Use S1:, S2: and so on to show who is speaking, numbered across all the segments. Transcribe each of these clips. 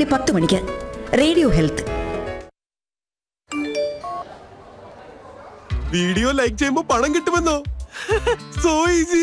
S1: പത്ത് മണിക്ക് radio health
S2: video like ചെയ്യുമ്പോ പണം കിട്ടുമെന്നോ സോ ഈസി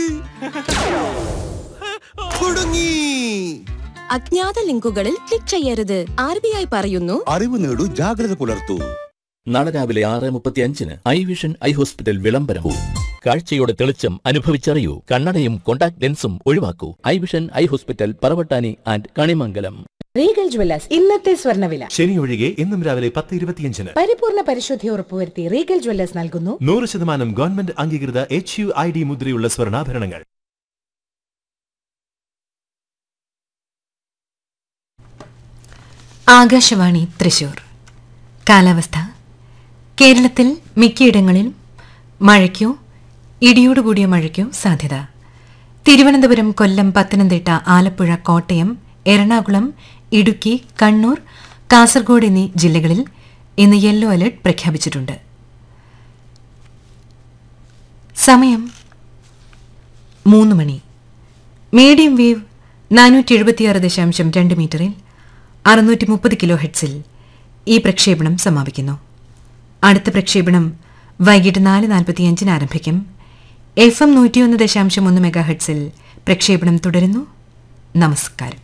S2: കുടുങ്ങി
S3: അജ്ഞാത ലിങ്കുകളിൽ ക്ലിക്ക് ചെയ്യരുത് ആർ ബി ഐ പറയുന്നു
S4: അറിവ് നേടൂ ജാഗ്രത പുലർത്തൂ
S5: നാളെ രാവിലെ ആറ് മുപ്പത്തി അഞ്ചിന് ഐ വിഷൻ ഐ ഹോസ്പിറ്റൽ വിളംബരവും കാഴ്ചയുടെ തെളിച്ചം അനുഭവിച്ചറിയൂ കണ്ണടയും കോണ്ടാക്ട് ലെൻസും ഒഴിവാക്കൂ eye vision eye hospital Paravattani and Kanimangalam
S6: Regal Jewellers ഇന്നത്തെ സ്വർണ്ണവില
S7: ശനി ഒഴികെ ഇന്നും രാവിലെ പത്ത് ഇരുപത്തിയഞ്ചിന്
S6: പരിപൂർണ പരിശുദ്ധി ഉറപ്പുവരുത്തി റീഗൽ ജ്വല്ലേഴ്സ് നൽകുന്നു
S7: നൂറ് ശതമാനം ഗവൺമെന്റ് അംഗീകൃത എച്ച് യു ഐ ഡി മുദ്രയുള്ള സ്വർണ്ണാഭരണങ്ങൾ
S8: ആകാശവാണി തൃശൂർ കാലാവസ്ഥ കേരളത്തിൽ മിക്കയിടങ്ങളിലും മഴയ്ക്കോ ഇടിയോടുകൂടിയ മഴയ്ക്കോ സാധ്യത തിരുവനന്തപുരം കൊല്ലം പത്തനംതിട്ട ആലപ്പുഴ കോട്ടയം എറണാകുളം ഇടുക്കി കണ്ണൂർ കാസർഗോഡ് എന്നീ ജില്ലകളിൽ ഇന്ന് യെല്ലോ അലർട്ട് പ്രഖ്യാപിച്ചിട്ടുണ്ട് സമയം മൂന്ന് മണി മീഡിയം വേവ് നാനൂറ്റി എഴുപത്തിയാറ് ദശാംശം രണ്ട് മീറ്ററിൽ അറുന്നൂറ്റി മുപ്പത് കിലോ ഹെഡ്സിൽ ഈ പ്രക്ഷേപണം സമാപിക്കുന്നു അടുത്ത പ്രക്ഷേപണം വൈകിട്ട് നാല് നാൽപ്പത്തിയഞ്ചിന് ആരംഭിക്കും എഫ് എം നൂറ്റിയൊന്ന് ദശാംശം ഒന്ന് മെഗാ ഹെഡ്സിൽ പ്രക്ഷേപണം തുടരുന്നു നമസ്കാരം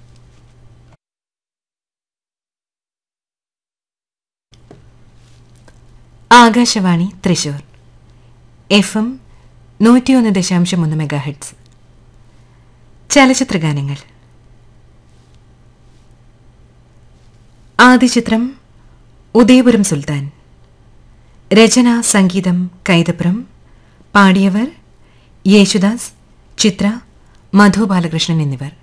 S8: ആകാശവാണി തൃശൂർ എഫ് എം നൂറ്റിയൊന്ന് ദശാംശം ഒന്ന് മെഗാ ഹെഡ്സ് ചലച്ചിത്രഗാനങ്ങൾ ആദ്യ ചിത്രം ഉദയപുരം സുൽത്താൻ രചന സംഗീതം കൈതപ്പുറം പാടിയവർ യേശുദാസ് ചിത്ര മധു ബാലകൃഷ്ണൻ എന്നിവർ